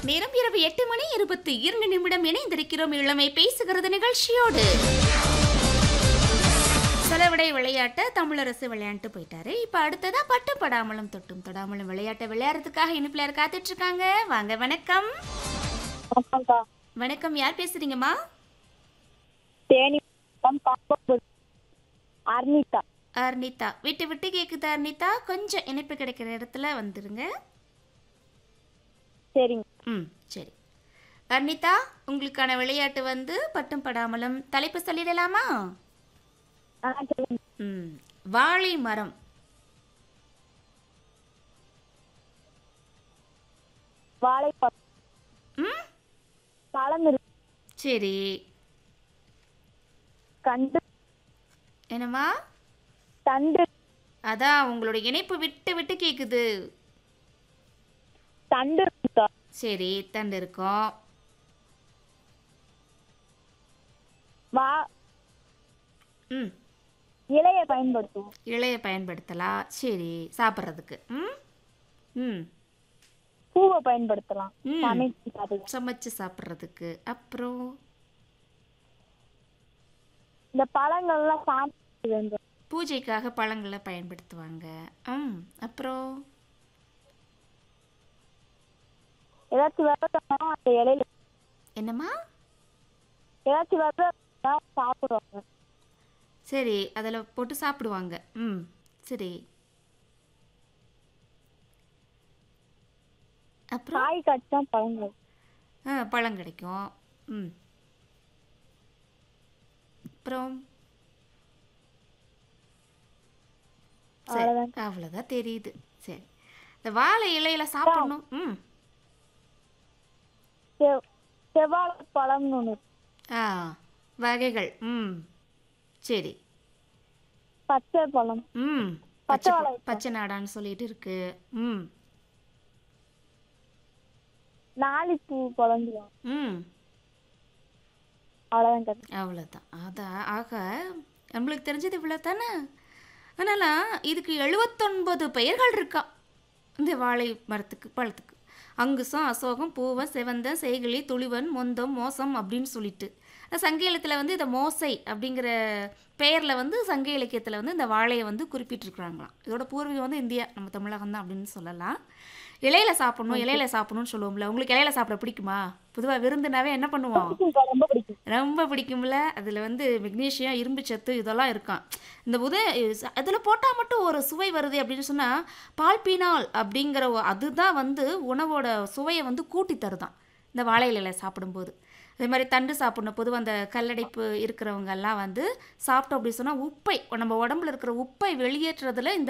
நேரம் இரவு எட்டு மணி இருபத்தி இரண்டு நிமிடம் இணைந்திருக்கிறோம் இளமை பேசுகிறது நிகழ்ச்சியோடு செலவிடை விளையாட்டை தமிழரசு விளையாண்டு போயிட்டாரு இப்ப அடுத்ததா பட்டு படாமலும் தொட்டும் தொடாமலும் விளையாட்டை விளையாடுறதுக்காக இனிப்புல யார் காத்துட்டு இருக்காங்க வாங்க வணக்கம் வணக்கம்க்கா வணக்கம் யார் பேசுறீங்கம்மா தேனி மாவட்டம் பாப்பாபுரம் அர்னிதா அர்னிதா விட்டு விட்டு கேக்குது அர்னிதா கொஞ்சம் இணைப்பு கிடைக்கிற இடத்துல வந்துருங்க சரிங்க ம் சரி அர்னிதா உங்களுக்கான விளையாட்டு வந்து பட்டும் படாமலும் தலைப்பு சொல்லிடலாமா ஆ சரிங்க ம் வாழை மரம் வாழைப்பழம் ம் பழம் இருக்கு சரி கண்டு என்னம்மா தண்டு அதான் உங்களோட இணைப்பு விட்டு விட்டு கேக்குது தண்டு இருக்குக்கா சரி தண்டு இருக்கும் வா ம் இலையை பயன்படுத்துவோம் இலையை பயன்படுத்தலாம் சரி சாப்பிட்றதுக்கு ம் ம் பூவை பயன்படுத்தலாம் ம். சமைச்சு சாப்பிடலாம் சமைச்சு சாப்பிட்றதுக்கு அப்புறம் இந்த பழங்கள்லாம் சாப்பிட்டு வேண்டும் பூஜைக்காக பழங்களை பயன்படுத்துவாங்க ம் அப்புறம் ஏதாச்சும் விரதம்னா அந்த இலையில என்னம்மா ஏதாச்சும் விரதம்னா சாப்பிடுவாங்க சரி அதில் போட்டு சாப்பிடுவாங்க ம் சரி அப்புறம் காய் காய்ச்சா பழங்கள் ஆ பழம் கிடைக்கும் ம் அப்புறம் சரி அவ்வளவுதான். அவ்வளோதான் தெரியுது சரி இந்த வாழை இலையில சாப்பிடணும் ம் செவ் செவ்வாழை பழம்னு ஒன்று இருக்கு. ஆ வகைகள் ம் சரி பச்சை பழம் ம் பச்சை பச்சை வாழைப்பழம். பச்சை நாடான்னு சொல்லிட்டு இருக்கு ம் நாளிப்பூ பழம் ம் அவ்வளோதான் கதை அவ்வளோதான் அதான் ஆக நம்மளுக்கு தெரிஞ்சது இவ்வளோ தானே அதனால் இதுக்கு எழுபத்தொன்பது பெயர்கள் இருக்கா இந்த வாழை மரத்துக்கு பழத்துக்கு அங்குசம் அசோகம் பூவன் செவந்தன் செய்கிளி துளிவன் மொந்தம் மோசம் அப்படின்னு சொல்லிட்டு சங்க இலக்கியத்தில் வந்து இந்த மோசை அப்படிங்கிற பெயரில் வந்து சங்க இலக்கியத்தில் வந்து இந்த வாழையை வந்து குறிப்பிட்டிருக்கிறாங்களாம் இதோட பூர்வீகம் வந்து இந்தியா நம்ம தமிழகம் தான் அப்படின்னு சொல்லலாம் இலையில சாப்பிடணும் இலையில சாப்பிடணும்னு சொல்லுவோம்ல உங்களுக்கு இலையில சாப்பிட பிடிக்குமா பொதுவாக விருந்துனாவே என்ன பண்ணுவோம் பிடிக்கும்க்கா, ரொம்ப பிடிக்கும் ரொம்ப பிடிக்கும்ல அதில் வந்து மெக்னீஷியம் இரும்பு சத்து இதெல்லாம் இருக்கான் இந்த உத அதில் போட்டால் மட்டும் ஒரு சுவை வருது அப்படின்னு சொன்னால் பால்பீனால் அப்படிங்கிற ஒ- அதுதான் வந்து உணவோட சுவையை வந்து கூட்டி தருதான் இந்த வாழை இலையில சாப்பிடும்போது அதே மாதிரி தண்டு சாப்பிடணும் பொதுவாக அந்த கல்லடைப்பு இருக்கிறவங்க எல்லாம் வந்து சாப்பிட்டோம் அப்படின்னு சொன்னால் உப்பை நம்ம உடம்புல இருக்கிற உப்பை வெளியேற்றுறதுல இந்த